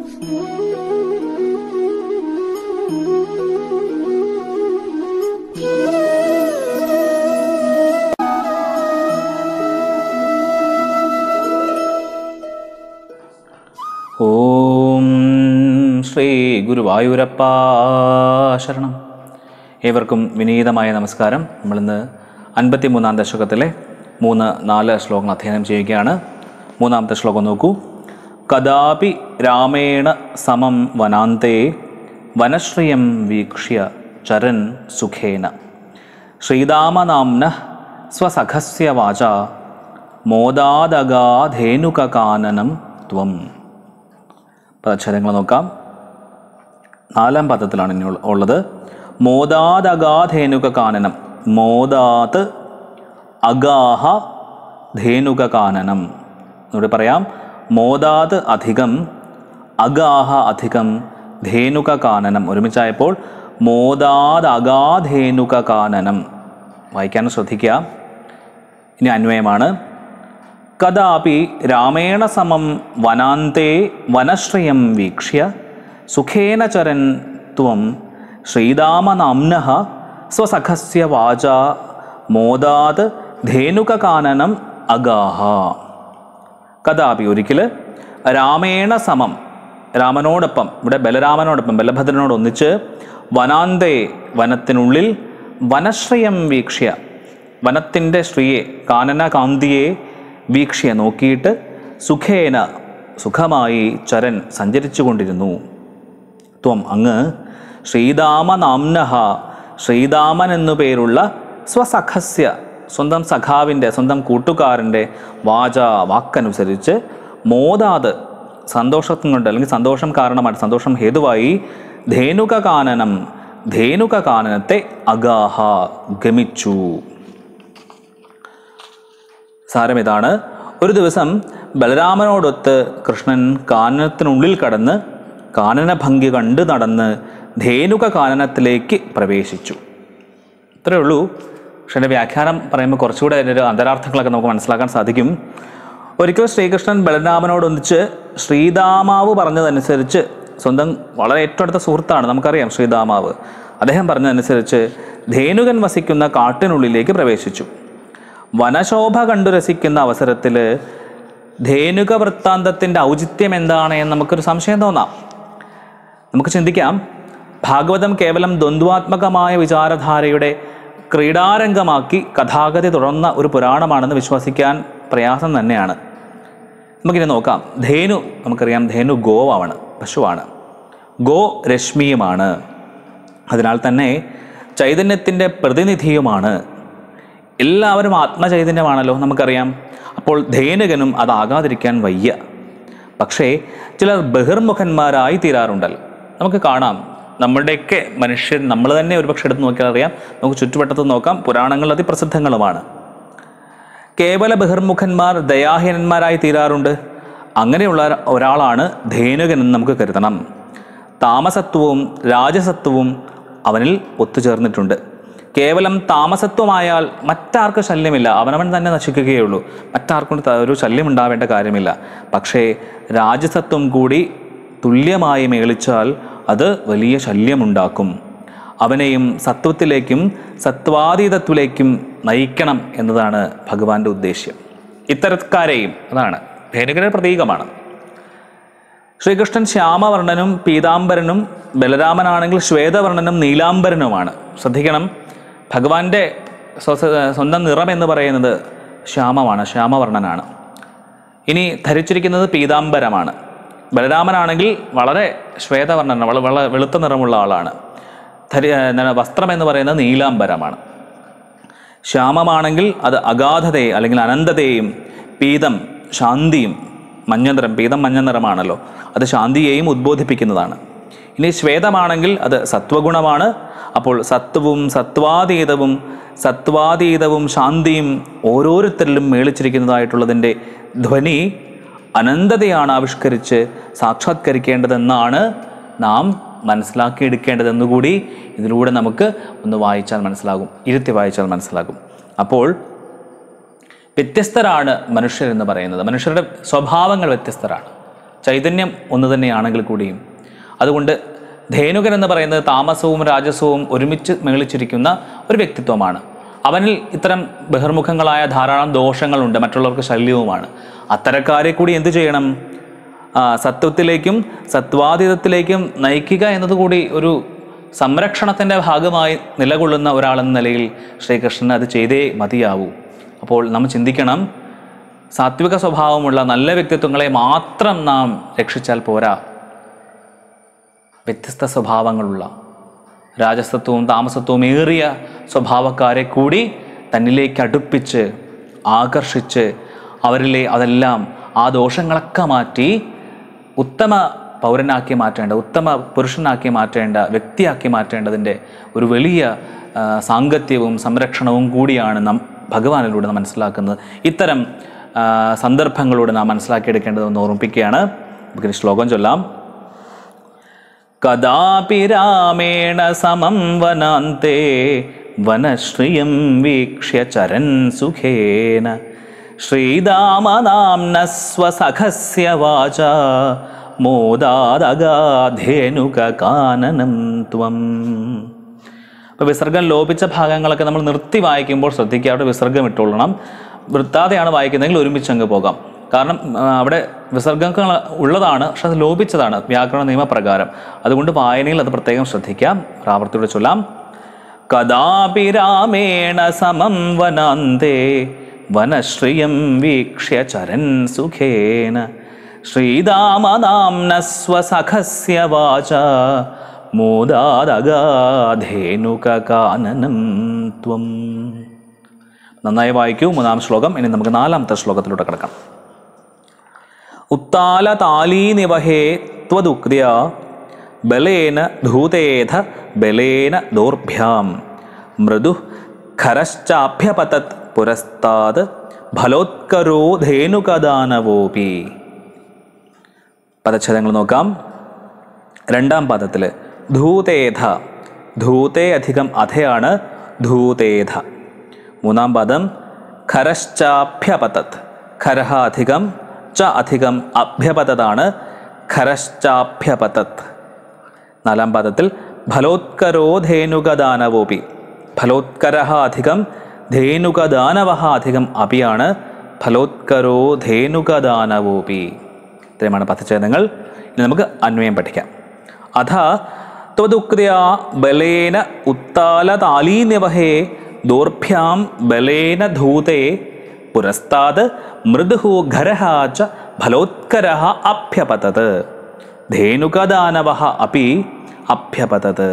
ഓം ശ്രീ ഗുരുവായൂരപ്പ ശരണം ഏവർക്കും വിനീതമായ നമസ്കാരം നമ്മളിന്ന് അൻപത്തി മൂന്നാം ദശകത്തിലെ മൂന്ന് നാല് ശ്ലോകങ്ങൾ അധ്യയനം ചെയ്യുകയാണ് മൂന്നാമത്തെ ശ്ലോകം നോക്കൂ കദാപി രാമേണ സമം വനാന്തേ വനശ്രിയം വീക്ഷ്യ ചരൻ സുഖേന ശ്രീരാമനാംന സ്വസഖസ്യ വാച മോദാദഗാധേനുകാനനം ത്വം പദക്ഷരങ്ങൾ നോക്കാം നാലാം പദത്തിലാണ് ഇനി ഉള്ള- ഉള്ളത് മോദാദഗാധേനുക കാനനം മോദാത് അഗാഹ ധേനുക കാനനം ഇവിടെ പറയാം മോദാത് അധികം അഗാഹ അധികം ധേനുക കാനനം ഒരുമിച്ചായപ്പോൾ മോദാത് അഗാധേനുക കാനനം വായിക്കാൻ ശ്രദ്ധിക്കുക ഇനി അന്വയമാണ് കദാപി രാമേണ സമം വനാന്തേ വനശ്രയം വീക്ഷ്യ സുഖേന ചരൻ ത്വം ശ്രീരാമനാംന സ്വസഖസ്യ വാച മോദാത് ധേനുകാനനം അഗാഹ കഥാപി ഒരിക്കൽ രാമേണ സമം രാമനോടൊപ്പം ഇവിടെ ബലരാമനോടൊപ്പം ബലഭദ്രനോട് ഒന്നിച്ച് വനാന്തേ വനത്തിനുള്ളിൽ വനശ്രയം വീക്ഷ്യ വനത്തിൻ്റെ ശ്രീയെ കാനന കാന്തിയെ വീക്ഷ്യ നോക്കിയിട്ട് സുഖേന സുഖമായി ചരൻ സഞ്ചരിച്ചു കൊണ്ടിരുന്നു ത്വം അങ്ങ് ശ്രീതാമനാംനഹ ശ്രീതാമൻ എന്നു പേരുള്ള സ്വസഖസ്യ സ്വന്തം സഖാവിൻ്റെ സ്വന്തം കൂട്ടുകാരൻ്റെ വാച വാക്കനുസരിച്ച് മോദാത് സന്തോഷം കൊണ്ട് അല്ലെങ്കിൽ സന്തോഷം കാരണമായിട്ട് സന്തോഷം ഹേതുവായി ധേനുക കാനനം ധേനുക കാനനത്തെ അഗാഹ ഗമിച്ചു സാരം ഇതാണ് ഒരു ദിവസം ബലരാമനോടൊത്ത് കൃഷ്ണൻ കാനനത്തിനുള്ളിൽ കടന്ന് കാനനഭംഗി കണ്ട് നടന്ന് ധേനുക കാനനത്തിലേക്ക് പ്രവേശിച്ചു ഇത്രയേ ഉള്ളൂ പക്ഷേ എൻ്റെ വ്യാഖ്യാനം പറയുമ്പോൾ കുറച്ചുകൂടെ അതിൻ്റെ ഒരു അന്തരാർത്ഥങ്ങളൊക്കെ നമുക്ക് മനസ്സിലാക്കാൻ സാധിക്കും ഒരിക്കൽ ശ്രീകൃഷ്ണൻ ബലരാമനോടൊന്നിച്ച് ശ്രീതാമാവ് പറഞ്ഞതനുസരിച്ച് സ്വന്തം വളരെ ഏറ്റവും അടുത്ത സുഹൃത്താണ് നമുക്കറിയാം ശ്രീതാമാവ് അദ്ദേഹം പറഞ്ഞതനുസരിച്ച് ധേനുകൻ വസിക്കുന്ന കാട്ടിനുള്ളിലേക്ക് പ്രവേശിച്ചു വനശോഭ കണ്ടു രസിക്കുന്ന അവസരത്തിൽ ധേനുക വൃത്താന്തത്തിൻ്റെ ഔചിത്യം എന്താണ് എന്ന് നമുക്കൊരു സംശയം തോന്നാം നമുക്ക് ചിന്തിക്കാം ഭാഗവതം കേവലം ദ്വന്ദ്വാത്മകമായ വിചാരധാരയുടെ ക്രീഡാരംഗമാക്കി കഥാഗതി തുടർന്ന ഒരു പുരാണമാണെന്ന് വിശ്വസിക്കാൻ പ്രയാസം തന്നെയാണ് നമുക്കിനി നോക്കാം ധേനു നമുക്കറിയാം ധേനു ഗോവാണ് പശുവാണ് ഗോ രശ്മിയുമാണ് അതിനാൽ തന്നെ ചൈതന്യത്തിൻ്റെ പ്രതിനിധിയുമാണ് എല്ലാവരും ആത്മചൈതന്യമാണല്ലോ നമുക്കറിയാം അപ്പോൾ ധേനുകനും അതാകാതിരിക്കാൻ വയ്യ പക്ഷേ ചിലർ ബഹിർമുഖന്മാരായി തീരാറുണ്ടല്ലോ നമുക്ക് കാണാം നമ്മുടെയൊക്കെ മനുഷ്യൻ നമ്മൾ തന്നെ ഒരുപക്ഷെ എടുത്ത് നോക്കിയാൽ അറിയാം നമുക്ക് ചുറ്റുവട്ടത്ത് നോക്കാം പുരാണങ്ങൾ അതിപ്രസിദ്ധങ്ങളുമാണ് കേവല ബഹിർമുഖന്മാർ ദയാഹീനന്മാരായി തീരാറുണ്ട് അങ്ങനെയുള്ള ഒരാളാണ് ധേനുകൻ എന്ന് നമുക്ക് കരുതണം താമസത്വവും രാജസത്വവും അവനിൽ ഒത്തുചേർന്നിട്ടുണ്ട് കേവലം താമസത്വമായാൽ മറ്റാർക്ക് ശല്യമില്ല അവനവൻ തന്നെ നശിക്കുകയുള്ളൂ മറ്റാർക്കും ത- ഒരു ശല്യം ഉണ്ടാവേണ്ട കാര്യമില്ല പക്ഷേ രാജസത്വം കൂടി തുല്യമായി മേളിച്ചാൽ അത് വലിയ ശല്യമുണ്ടാക്കും അവനെയും സത്വത്തിലേക്കും സത്വാതീതത്വത്തിലേക്കും നയിക്കണം എന്നതാണ് ഭഗവാന്റെ ഉദ്ദേശ്യം ഇത്തരക്കാരെയും അതാണ് ധേനുകരുടെ പ്രതീകമാണ് ശ്രീകൃഷ്ണൻ ശ്യാമവർണ്ണനും പീതാംബരനും ബലരാമനാണെങ്കിൽ ശ്വേതവർണ്ണനും നീലാംബരനുമാണ് ശ്രദ്ധിക്കണം ഭഗവാന്റെ സ്വസ- സ്വന്തം നിറം എന്ന് പറയുന്നത് ശ്യാമമാണ് ശ്യാമവർണ്ണനാണ് ഇനി ധരിച്ചിരിക്കുന്നത് പീതാംബരമാണ് ബലരാമനാണെങ്കിൽ വളരെ ശ്വേതവർണ്ണന വളരെ വളരെ വെളുത്ത നിറമുള്ള ആളാണ് ധരി എന്താണ് വസ്ത്രം എന്ന് പറയുന്നത് നീലാംബരമാണ് ശ്യാമമാണെങ്കിൽ അത് അഗാധതയെ അല്ലെങ്കിൽ അനന്തതയെയും പീതം ശാന്തിയും മഞ്ഞനിറം പീതം മഞ്ഞ നിറമാണല്ലോ അത് ശാന്തിയെയും ഉദ്ബോധിപ്പിക്കുന്നതാണ് ഇനി ശ്വേതമാണെങ്കിൽ അത് സത്വഗുണമാണ് അപ്പോൾ സത്വവും സത്വാതീതവും സത്വാതീതവും ശാന്തിയും ഓരോരുത്തരിലും മേളിച്ചിരിക്കുന്നതായിട്ടുള്ളതിൻ്റെ ധ്വനി അനന്തതയാണ് ആവിഷ്കരിച്ച് സാക്ഷാത്കരിക്കേണ്ടതെന്നാണ് നാം മനസ്സിലാക്കിയെടുക്കേണ്ടതെന്നുകൂടി ഇതിലൂടെ നമുക്ക് ഒന്ന് വായിച്ചാൽ മനസ്സിലാകും ഇരുത്തി വായിച്ചാൽ മനസ്സിലാകും അപ്പോൾ വ്യത്യസ്തരാണ് മനുഷ്യരെന്ന് പറയുന്നത് മനുഷ്യരുടെ സ്വഭാവങ്ങൾ വ്യത്യസ്തരാണ് ചൈതന്യം ഒന്ന് തന്നെയാണെങ്കിൽ കൂടിയും അതുകൊണ്ട് ധേനുകൻ എന്ന് പറയുന്നത് താമസവും രാജസവും ഒരുമിച്ച് മേളിച്ചിരിക്കുന്ന ഒരു വ്യക്തിത്വമാണ് അവനിൽ ഇത്തരം ബഹിർമുഖങ്ങളായ ധാരാളം ദോഷങ്ങളുണ്ട് മറ്റുള്ളവർക്ക് ശല്യവുമാണ് അത്തരക്കാരെ കൂടി എന്തു ചെയ്യണം ആ, സത്വത്തിലേക്കും സത്വാതീതത്തിലേക്കും നയിക്കുക എന്നതുകൂടി ഒരു സംരക്ഷണത്തിൻ്റെ ഭാഗമായി നിലകൊള്ളുന്ന ഒരാളെന്ന നിലയിൽ ശ്രീകൃഷ്ണൻ അത് ചെയ്തേ മതിയാവൂ അപ്പോൾ നാം ചിന്തിക്കണം സാത്വിക സ്വഭാവമുള്ള നല്ല വ്യക്തിത്വങ്ങളെ മാത്രം നാം രക്ഷിച്ചാൽ പോരാ വ്യത്യസ്ത സ്വഭാവങ്ങളുള്ള രാജസത്വവും താമസത്വവും ഏറിയ സ്വഭാവക്കാരെ കൂടി തന്നിലേക്ക് അടുപ്പിച്ച് ആകർഷിച്ച് അവരിലെ അതെല്ലാം ആ ദോഷങ്ങളൊക്കെ മാറ്റി ഉത്തമ പൗരനാക്കി മാറ്റേണ്ട ഉത്തമ പുരുഷനാക്കി മാറ്റേണ്ട വ്യക്തിയാക്കി മാറ്റേണ്ടതിൻ്റെ ഒരു വലിയ ആ, സാങ്കത്യവും സംരക്ഷണവും കൂടിയാണ് നാം ഭഗവാനിലൂടെ നാം മനസ്സിലാക്കുന്നത് ഇത്തരം ആ, സന്ദർഭങ്ങളോട് നാം മനസ്സിലാക്കിയെടുക്കേണ്ടതെന്ന് ഓർമ്മിപ്പിക്കുകയാണ് നമുക്കൊരു ശ്ലോകം ചൊല്ലാം കദാപി രാമേണ സമം വനാന്തേ വനശ്രിയം വീക്ഷ്യ ചരൻ സുഖേന ശ്രീദാമനാംന സ്വസഖസ്യ വാച മോദാദഗാധേനുക കാനനം ത്വം അപ്പോൾ വിസർഗം ലോപിച്ച ഭാഗങ്ങളൊക്കെ നമ്മൾ നിർത്തി വായിക്കുമ്പോൾ ശ്രദ്ധിക്കുക അവിടെ വിസർഗം ഇട്ടുകൊള്ളണം വൃത്താതെയാണ് വായിക്കുന്നതെങ്കിൽ ഒരുമിച്ച് അങ്ങ് പോകാം കാരണം ആ, അവിടെ വിസർഗങ്ങൾ ഉള്ളതാണ് പക്ഷെ അത് ലോപിച്ചതാണ് വ്യാകരണ നിയമപ്രകാരം അതുകൊണ്ട് വായനയിൽ അത് പ്രത്യേകം ശ്രദ്ധിക്കാം പ്രാവർത്തിയോടെ ചൊല്ലാം കദാപി രാമേണ സമം വനാന്തേ വനശ്രിയം വീക്ഷ്യ ചരൻ സുഖേന ശ്രീദാമനാംന സ്വസഖസ്യ വാച മോദാദഗാധേനുക കാനനം ത്വം നന്നായി വായിക്കൂ മൂന്നാം ശ്ലോകം ഇനി നമുക്ക് നാലാമത്തെ ശ്ലോകത്തിലൂടെ കിടക്കാം ഉത്താല താലീനിവഹേ ത്വദുക്ര്യ ബലേന ധൂതേധ ബലേന ദോർഭ്യാം മൃദു ഖരശ്ചാഭ്യപതത് പുരസ്താത് ഫലോത്കരോ ധേനുകദാനവോപി പദച്ഛേദങ്ങൾ നോക്കാം രണ്ടാം പദത്തിൽ ധൂതേധ ധൂതേ അധികം അധയാണ് ധൂതേധ മൂന്നാം പദം ഖരശ്ചാഭ്യപതത് ഖരഹ അധികം ച അധികം അഭ്യപതതാണ് ഖരശ്ചാഭ്യപതത് നാലാം പദത്തിൽ ഫലോത്കരോ ധേനുകദാനവോപി ഫലോത്കരഹ അധികം ധേനുകദാനവ അധികം അപിയാണ് ഫലോത്കരോ ധേനുകദാനവോപി ഇത്രയുമാണ് പദച്ഛേദങ്ങൾ ഇനി നമുക്ക് അന്വയം പഠിക്കാം അഥ ത്വദുക്രിയ ബലേന ഉത്താലതാലീനിവഹേ ദോർഭ്യാം ബലേന ധൂതേ പുരസ്താത് മൃദു ഖരഃ ച ഫലോത്കരഃ അഭ്യപതത് ധേനുകദാനവः अपि അഭ്യപതത്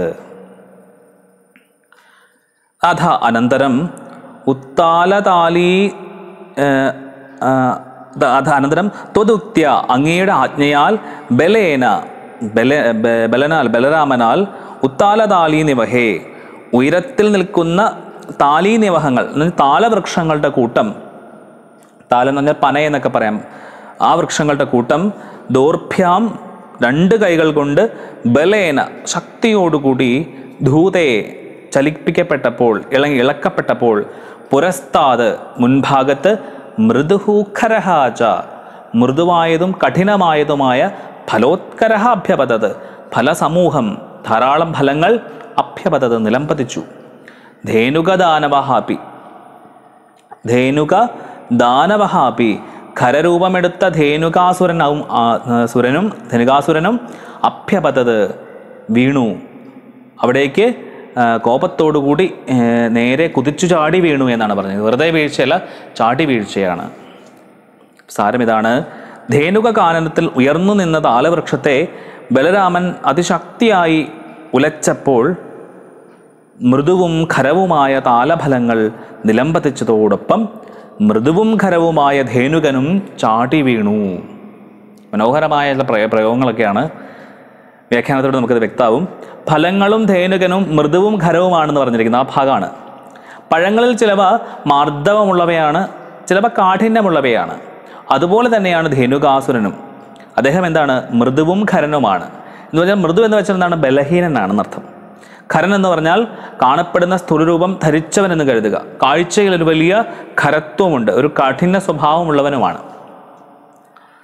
അഥ അനന്തരം ഉത്താലതാലീ ഏ, ആ, ദ- അഥ അനന്തരം ത്വതുക്ത്യ അങ്ങയുടെ ആജ്ഞയാൽ ബലേന ബല ബ- ബലനാൽ ബലരാമനാൽ ഉത്താലതാലീ നിവഹേ ഉയരത്തിൽ നിൽക്കുന്ന താലീ നിവഹങ്ങൾ എന്നുവെച്ചാൽ താലവൃക്ഷങ്ങളുടെ കൂട്ടം താലം എന്ന് പറഞ്ഞാൽ പന എന്നൊക്കെ പറയാം ആ വൃക്ഷങ്ങളുടെ കൂട്ടം ദോർഭ്യാം രണ്ട് കൈകൾ കൊണ്ട് ബലേന ശക്തിയോടുകൂടി ധൂതയെ ചലിപ്പിക്കപ്പെട്ടപ്പോൾ ഇളങ്ങി ഇളക്കപ്പെട്ടപ്പോൾ പുരസ്താത് മുൻഭാഗത്ത് മൃദുഹൂഖരഹാച മൃദുവായതും കഠിനമായതുമായ ഫലോത്കരഹ അഭ്യപതത് ഫലസമൂഹം ധാരാളം ഫലങ്ങൾ അഭ്യപതത് നിലംപതിച്ചു ധേനുകദാനവഹാപി ധേനുക ദാനവഹാപി ഖരരൂപമെടുത്ത ധേനുകാസുരനാവും ആ- സുരനും ധനുകാസുരനും അഭ്യപതത് വീണു അവിടേക്ക് ആ, കോപത്തോടുകൂടി ഏ, നേരെ കുതിച്ചു ചാടി വീണു എന്നാണ് പറഞ്ഞത് വെറുതെ വീഴ്ചയല്ല ചാടി വീഴ്ചയാണ് സാരം ഇതാണ് ധേനുക കാനനത്തിൽ ഉയർന്നു നിന്ന താലവൃക്ഷത്തെ ബലരാമൻ അതിശക്തിയായി ഉലച്ചപ്പോൾ മൃദുവും ഖരവുമായ താലഫലങ്ങൾ നിലംപതിച്ചതോടൊപ്പം മൃദുവും ഖരവുമായ ധേനുകനും ചാടി വീണു മനോഹരമായ ചില പ്രയ പ്രയോഗങ്ങളൊക്കെയാണ് വ്യാഖ്യാനത്തോടെ നമുക്കത് വ്യക്താവും ഫലങ്ങളും ധേനുകനും മൃദുവും ഖരവുമാണെന്ന് പറഞ്ഞിരിക്കുന്നത് ആ ഭാഗമാണ് പഴങ്ങളിൽ ചിലവ മാർദ്ദവമുള്ളവയാണ് ചിലവ കാഠിന്യമുള്ളവയാണ് അതുപോലെ തന്നെയാണ് ധേനുകാസുരനും അദ്ദേഹം എന്താണ് മൃദുവും ഖരനുമാണ് എന്ന് പറഞ്ഞാൽ മൃദു എന്ന് വെച്ചാൽ എന്താണ് ബലഹീനനാണെന്നർത്ഥം ഖരൻ എന്ന് പറഞ്ഞാൽ കാണപ്പെടുന്ന സ്ഥൂലരൂപം ധരിച്ചവനെന്ന് കരുതുക കാഴ്ചയിൽ ഒരു വലിയ ഖരത്വമുണ്ട് ഒരു കാഠിന്യ സ്വഭാവമുള്ളവനുമാണ്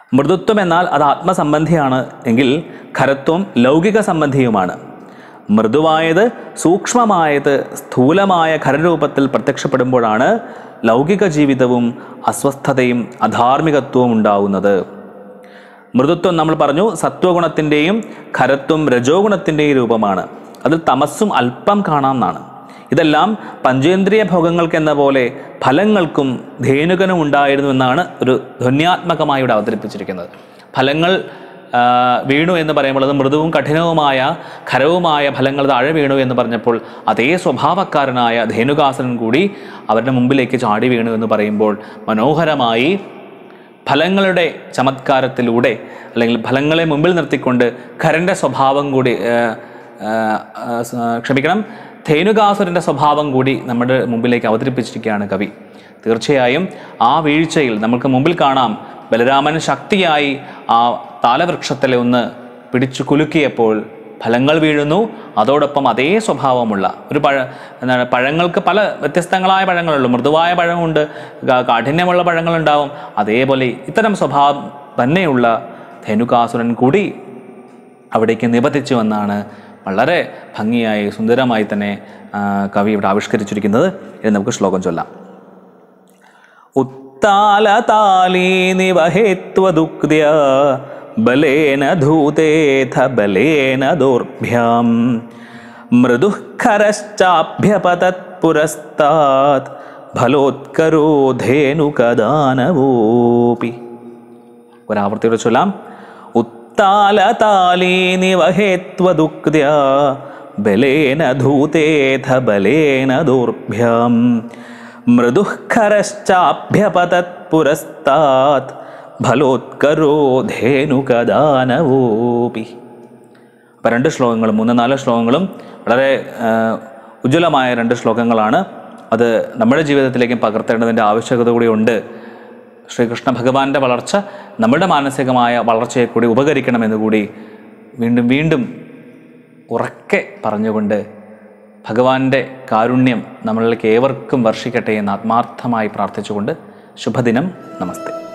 മൃദുത്വം എന്നാൽ അത് ആത്മസംബന്ധിയാണ് എങ്കിൽ ഖരത്വം ലൗകിക സംബന്ധിയുമാണ് മൃദുവായത് സൂക്ഷ്മമായത് സ്ഥൂലമായ ഖരരൂപത്തിൽ പ്രത്യക്ഷപ്പെടുമ്പോഴാണ് ലൗകിക ജീവിതവും അസ്വസ്ഥതയും അധാർമികത്വവും ഉണ്ടാവുന്നത് മൃദുത്വം നമ്മൾ പറഞ്ഞു സത്വഗുണത്തിൻ്റെയും ഖരത്വം രജോ ഗുണത്തിൻ്റെയും രൂപമാണ് അതിൽ തമസ്സും അല്പം കാണാമെന്നാണ് ഇതെല്ലാം പഞ്ചേന്ദ്രിയ ഭോഗങ്ങൾക്ക് എന്ന പോലെ ഫലങ്ങൾക്കും ധേനുകനും ഉണ്ടായിരുന്നു എന്നാണ് ഒരു ധ്വന്യാത്മകമായി ഇവിടെ അവതരിപ്പിച്ചിരിക്കുന്നത് ഫലങ്ങൾ ആ, വീണു എന്ന് പറയുമ്പോൾ അത് മൃദുവും കഠിനവുമായ ഖരവുമായ ഫലങ്ങൾ താഴെ വീണു എന്ന് പറഞ്ഞപ്പോൾ അതേ സ്വഭാവക്കാരനായ ധേനുകാസനൻ കൂടി അവരുടെ മുമ്പിലേക്ക് ചാടി വീണു എന്ന് പറയുമ്പോൾ മനോഹരമായി ഫലങ്ങളുടെ ചമത്കാരത്തിലൂടെ അല്ലെങ്കിൽ ഫലങ്ങളെ മുമ്പിൽ നിർത്തിക്കൊണ്ട് ഖരൻ്റെ സ്വഭാവം കൂടി ആ, ആ, ആ, സ- ക്ഷമിക്കണം ധേനുകാസുരൻ്റെ സ്വഭാവം കൂടി നമ്മുടെ മുമ്പിലേക്ക് അവതരിപ്പിച്ചിരിക്കുകയാണ് കവി തീർച്ചയായും ആ വീഴ്ചയിൽ നമുക്ക് മുമ്പിൽ കാണാം ബലരാമൻ ശക്തിയായി ആ താലവൃക്ഷത്തിലെ ഒന്ന് പിടിച്ചു കുലുക്കിയപ്പോൾ ഫലങ്ങൾ വീഴുന്നു അതോടൊപ്പം അതേ സ്വഭാവമുള്ള ഒരു പഴ എന്താണ് പഴങ്ങൾക്ക് പല വ്യത്യസ്തങ്ങളായ പഴങ്ങളുള്ളൂ മൃദുവായ പഴമുണ്ട് ക- കാഠിന്യമുള്ള പഴങ്ങളുണ്ടാവും അതേപോലെ ഇത്തരം സ്വഭാവം തന്നെയുള്ള ധനുകാസുരൻ കൂടി അവിടേക്ക് നിബന്ധിച്ചു എന്നാണ് വളരെ ഭംഗിയായി സുന്ദരമായി തന്നെ ആ, കവി ഇവിടെ ആവിഷ്കരിച്ചിരിക്കുന്നത് ഇനി നമുക്ക് ശ്ലോകം ചൊല്ലാം ഉത്താലതാലീനിവഹേത്വദുക്ത്യ ബലേന ധൂതേഥ ബലേന ദോർഭ്യാം മൃദുഃഖരശ്ചാഭ്യപതത് പുരസ്താത് ഫലോത്കരോധേനുകദാനവോപി ഒരാവർത്തിയോടെ ചൊല്ലാം ഉത്താലതാലീനിവഹേത്വദുക്ത്യ ബലേന ധൂതേഥ ബലേന ദോർഭ്യാം മൃദുഃഖരശ്ചാഭ്യപതത് പുരസ്താത് ഫലോത്കരോധേനുകദാനവോപി അപ്പം രണ്ട് ശ്ലോകങ്ങളും മൂന്ന് നാല് ശ്ലോകങ്ങളും വളരെ ആ, ഉജ്ജ്വലമായ രണ്ട് ശ്ലോകങ്ങളാണ് അത് നമ്മുടെ ജീവിതത്തിലേക്കും പകർത്തേണ്ടതിൻ്റെ ആവശ്യകത കൂടി ഉണ്ട് ശ്രീകൃഷ്ണ ഭഗവാന്റെ വളർച്ച നമ്മുടെ മാനസികമായ വളർച്ചയെ കൂടി ഉപകരിക്കണമെന്ന് കൂടി വീണ്ടും വീണ്ടും ഉറക്കെ പറഞ്ഞുകൊണ്ട് ഭഗവാന്റെ കാരുണ്യം നമ്മളിലേക്ക് ഏവർക്കും വർഷിക്കട്ടെ എന്ന് ആത്മാർത്ഥമായി പ്രാർത്ഥിച്ചുകൊണ്ട് ശുഭദിനം നമസ്തേ